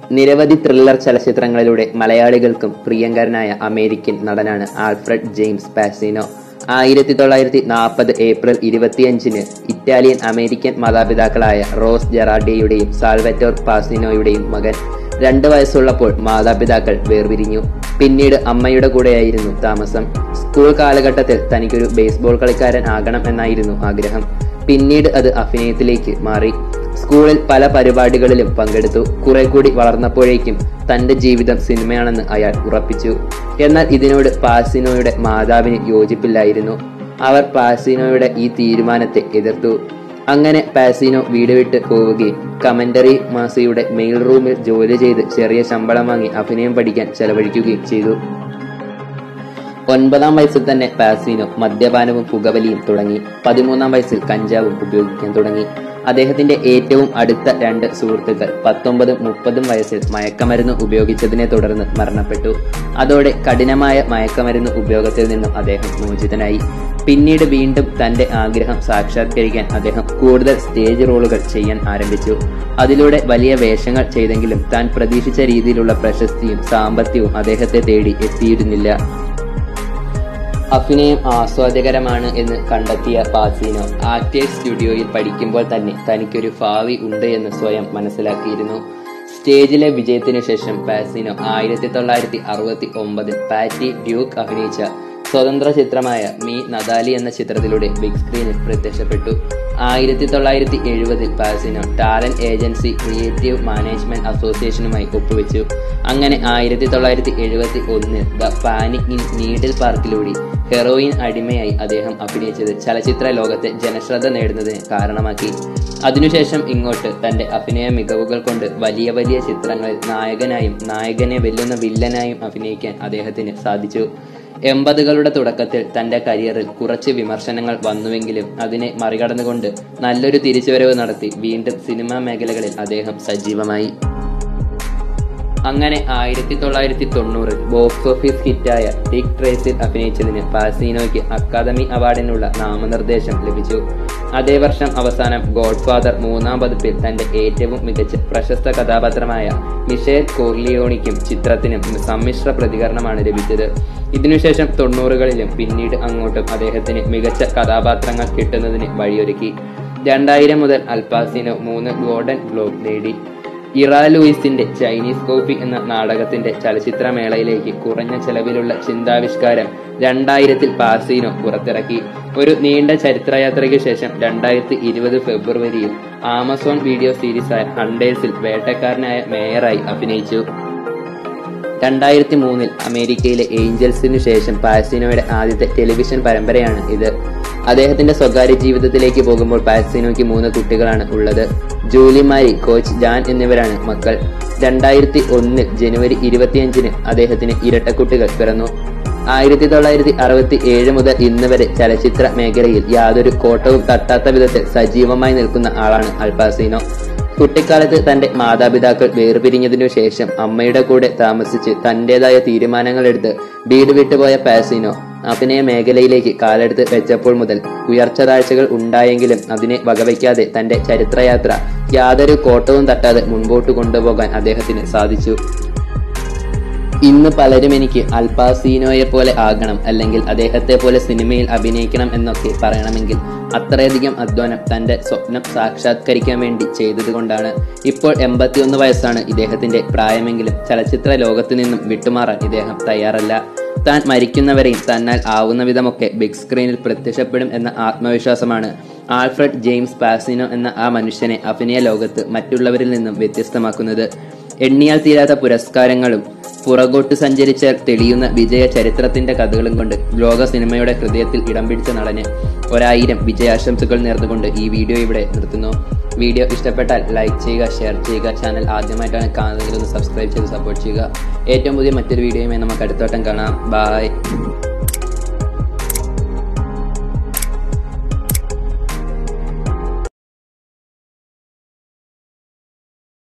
നിരവധി ത്രില്ലർ ചലച്ചിത്രങ്ങളിലൂടെ മലയാളികൾക്കും പ്രിയങ്കരനായ അമേരിക്കൻ നടനാണ് ആൽഫ്രഡ് ജെയിംസ് പാസിനോ ആയിരത്തി തൊള്ളായിരത്തി നാൽപ്പത് ഏപ്രിൽ ഇരുപത്തിയഞ്ചിന് ഇറ്റാലിയൻ അമേരിക്കൻ മാതാപിതാക്കളായ റോസ് ജെറാഡിയുടെയും സാൽവറ്റോർ പാസിനോയുടെയും മകൻ രണ്ട് വയസ്സുള്ളപ്പോൾ മാതാപിതാക്കൾ വേർപിരിഞ്ഞു പിന്നീട് അമ്മയുടെ കൂടെയായിരുന്നു താമസം സ്കൂൾ കാലഘട്ടത്തിൽ തനിക്കൊരു ബേസ്ബോൾ കളിക്കാരൻ ആകണം എന്നായിരുന്നു ആഗ്രഹം പിന്നീട് അത് അഭിനയത്തിലേക്ക് മാറി സ്കൂളിൽ പല പരിപാടികളിലും പങ്കെടുത്തു കുറെ കൂടി വളർന്നപ്പോഴേക്കും തന്റെ ജീവിതം സിനിമയാണെന്ന് അയാൾ ഉറപ്പിച്ചു എന്നാൽ ഇതിനോട് പാസിനോയുടെ മാതാവിന് യോജിപ്പില്ലായിരുന്നു അവർ പാസിനോയുടെ ഈ തീരുമാനത്തെ എതിർത്തു അങ്ങനെ പാസിനോ വീട് വിട്ട് പോവുകയും കമന്ററി മാസിയുടെ മെയിൽ റൂമിൽ ജോലി ചെയ്ത് ചെറിയ ശമ്പളം വാങ്ങി അഭിനയം പഠിക്കാൻ ചെലവഴിക്കുകയും ചെയ്തു ഒൻപതാം വയസ്സിൽ തന്നെ പാസിനോ മദ്യപാനവും പുകവലിയും തുടങ്ങി പതിമൂന്നാം വയസ്സിൽ കഞ്ചാവും ഉപയോഗിക്കാൻ തുടങ്ങി അദ്ദേഹത്തിന്റെ ഏറ്റവും അടുത്ത രണ്ട് സുഹൃത്തുക്കൾ പത്തൊമ്പതും മുപ്പതും വയസ്സിൽ മയക്കമരുന്ന് ഉപയോഗിച്ചതിനെ തുടർന്ന് മരണപ്പെട്ടു അതോടെ കഠിനമായ മയക്കമരുന്ന് ഉപയോഗത്തിൽ നിന്നും അദ്ദേഹം മോചിതനായി പിന്നീട് വീണ്ടും തന്റെ ആഗ്രഹം സാക്ഷാത്കരിക്കാൻ അദ്ദേഹം കൂടുതൽ സ്റ്റേജ് റോളുകൾ ചെയ്യാൻ ആരംഭിച്ചു അതിലൂടെ വലിയ വേഷങ്ങൾ ചെയ്തെങ്കിലും താൻ പ്രതീക്ഷിച്ച രീതിയിലുള്ള പ്രശസ്തിയും സാമ്പത്തികവും അദ്ദേഹത്തെ തേടി എത്തിയിരുന്നില്ല അഭിനയം ആസ്വാദ്യകരമാണ് എന്ന് കണ്ടെത്തിയ പാസിനോ ആക്ടേഴ്സ് സ്റ്റുഡിയോയിൽ പഠിക്കുമ്പോൾ തന്നെ തനിക്കൊരു ഭാവി ഉണ്ട് എന്ന് സ്വയം മനസ്സിലാക്കിയിരുന്നു സ്റ്റേജിലെ വിജയത്തിനു ശേഷം പാസിനോ ആയിരത്തി തൊള്ളായിരത്തി അറുപത്തി ഒമ്പതിൽ പാറ്റി ഡ്യൂക്ക് അഭിനയിച്ച സ്വതന്ത്ര ചിത്രമായ മീ നദാലി എന്ന ചിത്രത്തിലൂടെ ബിഗ് സ്ക്രീനിൽ പ്രത്യക്ഷപ്പെട്ടു ആയിരത്തി തൊള്ളായിരത്തി എഴുപതിൽ Pacino talent agency creative management അസോസിയേഷനുമായി ഒപ്പുവെച്ചു അങ്ങനെ ആയിരത്തി തൊള്ളായിരത്തി എഴുപത്തി ഒന്നിൽ ദ പാനിക് ഇൻ നീഡിൽ പാർക്കിലൂടെ ഹെറോയിൻ അടിമയായി അദ്ദേഹം അഭിനയിച്ചത് ചലച്ചിത്ര ലോകത്തെ ജനശ്രദ്ധ നേടുന്നതിന് കാരണമാക്കി അതിനുശേഷം ഇങ്ങോട്ട് തന്റെ അഭിനയ മികവുകൾ കൊണ്ട് വലിയ വലിയ ചിത്രങ്ങളിൽ നായകനായും നായകനെ വെല്ലുന്ന വില്ലനായും അഭിനയിക്കാൻ അദ്ദേഹത്തിന് സാധിച്ചു എൺപതുകളുടെ തുടക്കത്തിൽ തന്റെ കരിയറിൽ കുറച്ച് വിമർശനങ്ങൾ വന്നുവെങ്കിലും അതിനെ മറികടന്നുകൊണ്ട് നല്ലൊരു തിരിച്ചുവരവ് നടത്തി വീണ്ടും സിനിമാ മേഖലകളിൽ അദ്ദേഹം സജീവമായി അങ്ങനെ ആയിരത്തി തൊള്ളായിരത്തി തൊണ്ണൂറിൽ ബോക്സ് ഓഫീസ് ഹിറ്റായ ടിക് ട്രേസിൽ അഭിനയിച്ചതിന് പാസിനോയ്ക്ക് അക്കാദമി അവാർഡിനുള്ള നാമനിർദ്ദേശം ലഭിച്ചു അതേ വർഷം അവസാനം ഗോഡ് ഫാദർ മൂന്നാം പതിപ്പിൽ തന്റെ ഏറ്റവും മികച്ച പ്രശസ്ത കഥാപാത്രമായ മിഷേൽ കോർലിയോണിക്കും ചിത്രത്തിനും സമ്മിശ്ര പ്രതികരണമാണ് ലഭിച്ചത് ഇതിനുശേഷം തൊണ്ണൂറുകളിലും പിന്നീട് അങ്ങോട്ടും അദ്ദേഹത്തിന് മികച്ച കഥാപാത്രങ്ങൾ കിട്ടുന്നതിന് വഴിയൊരുക്കി രണ്ടായിരം മുതൽ അൽപാസിനോ മൂന്ന് ഗോൾഡൻ ഗ്ലോബ് നേടി ഇറ ലൂയിസിന്റെ ചൈനീസ് കോഫി എന്ന നാടകത്തിന്റെ ചലച്ചിത്രമേളയിലേക്ക് കുറഞ്ഞ ചെലവിലുള്ള ചിന്താവിഷ്കാരം രണ്ടായിരത്തിൽ പാസീനോ പുറത്തിറക്കി ഒരു നീണ്ട ചരിത്രയാത്രയ്ക്ക് ശേഷം രണ്ടായിരത്തി ഇരുപത് ഫെബ്രുവരിയിൽ ആമസോൺ വീഡിയോ സീരീസായ ഹണ്ടേഴ്സിൽ വേട്ടക്കാരനായ മേയറായി അഭിനയിച്ചു രണ്ടായിരത്തി മൂന്നിൽ അമേരിക്കയിലെ ഏഞ്ചൽസിനു ശേഷം പാസിനോയുടെ ആദ്യത്തെ ടെലിവിഷൻ പരമ്പരയാണ് ഇത് അദ്ദേഹത്തിന്റെ സ്വകാര്യ ജീവിതത്തിലേക്ക് പോകുമ്പോൾ പാസിനോയ്ക്ക് മൂന്ന് കുട്ടികളാണ് ഉള്ളത് ജൂലി മാരി കോച്ച് ജാൻ എന്നിവരാണ് മക്കൾ രണ്ടായിരത്തി ഒന്നിൽ ജനുവരി ഇരുപത്തിയഞ്ചിന് അദ്ദേഹത്തിന് ഇരട്ടക്കുട്ടികൾ പിറന്നു ആയിരത്തി തൊള്ളായിരത്തി അറുപത്തി ഏഴ് മുതൽ ഇന്ന് വരെ ചലച്ചിത്ര മേഖലയിൽ യാതൊരു കോട്ടവും തട്ടാത്ത വിധത്തിൽ സജീവമായി നിൽക്കുന്ന ആളാണ് അൽപാസിനോ കുട്ടിക്കാലത്ത് തന്റെ മാതാപിതാക്കൾ വേർപിരിഞ്ഞതിനു ശേഷം അമ്മയുടെ കൂടെ താമസിച്ച് തന്റേതായ തീരുമാനങ്ങൾ എടുത്ത് വീട് വിട്ടുപോയ പാസിനോ അഭിനയ മേഖലയിലേക്ക് കാലെടുത്ത് വെച്ചപ്പോൾ മുതൽ ഉയർച്ച താഴ്ചകൾ ഉണ്ടായെങ്കിലും അതിനെ വകവയ്ക്കാതെ തന്റെ ചരിത്രയാത്ര യാതൊരു കോട്ടവും തട്ടാതെ മുൻപോട്ട് കൊണ്ടുപോകാൻ അദ്ദേഹത്തിന് സാധിച്ചു ഇന്ന് പലരും എനിക്ക് അൽപാസീനോയെ പോലെ ആകണം അല്ലെങ്കിൽ അദ്ദേഹത്തെ പോലെ സിനിമയിൽ അഭിനയിക്കണം എന്നൊക്കെ പറയണമെങ്കിൽ അത്രയധികം അധ്വാനം തന്റെ സ്വപ്നം സാക്ഷാത്കരിക്കാൻ വേണ്ടി ചെയ്തതുകൊണ്ടാണ് ഇപ്പോൾ എൺപത്തിയൊന്ന് വയസ്സാണ് ഇദ്ദേഹത്തിന്റെ പ്രായമെങ്കിലും ചലച്ചിത്ര ലോകത്തു നിന്നും വിട്ടുമാറാൻ ഇദ്ദേഹം തയ്യാറല്ല താൻ മരിക്കുന്നവരെയും തന്നാൽ ആവുന്ന വിധമൊക്കെ ബിഗ് സ്ക്രീനിൽ പ്രത്യക്ഷപ്പെടും എന്ന ആത്മവിശ്വാസമാണ് ആൽഫ്രഡ് ജെയിംസ് പാസിനോ എന്ന ആ മനുഷ്യനെ അഭിനയ ലോകത്ത് മറ്റുള്ളവരിൽ നിന്നും വ്യത്യസ്തമാക്കുന്നത് എണ്ണിയാൽ തീരാത്ത പുരസ്കാരങ്ങളും പുറകോട്ട് സഞ്ചരിച്ച തെളിയുന്ന വിജയ ചരിത്രത്തിന്റെ കഥകളും കൊണ്ട് ലോക സിനിമയുടെ ഹൃദയത്തിൽ ഇടം പിടിച്ച നടന് ഒരായിരം വിജയാശംസകൾ നേർന്നുകൊണ്ട് ഈ വീഡിയോ ഇവിടെ നിർത്തുന്നു വീഡിയോ ഇഷ്ടപ്പെട്ടാൽ ലൈക്ക് ചെയ്യുക ഷെയർ ചെയ്യുക ചാനൽ ആദ്യമായിട്ടാണ് കാണുന്നതെങ്കിൽ ഒന്ന് സബ്സ്ക്രൈബ് ചെയ്ത് സപ്പോർട്ട് ചെയ്യുക ഏറ്റവും പുതിയ മറ്റൊരു വീഡിയോയുമായി നമുക്ക് അടുത്തോട്ടം കാണാം ബായ്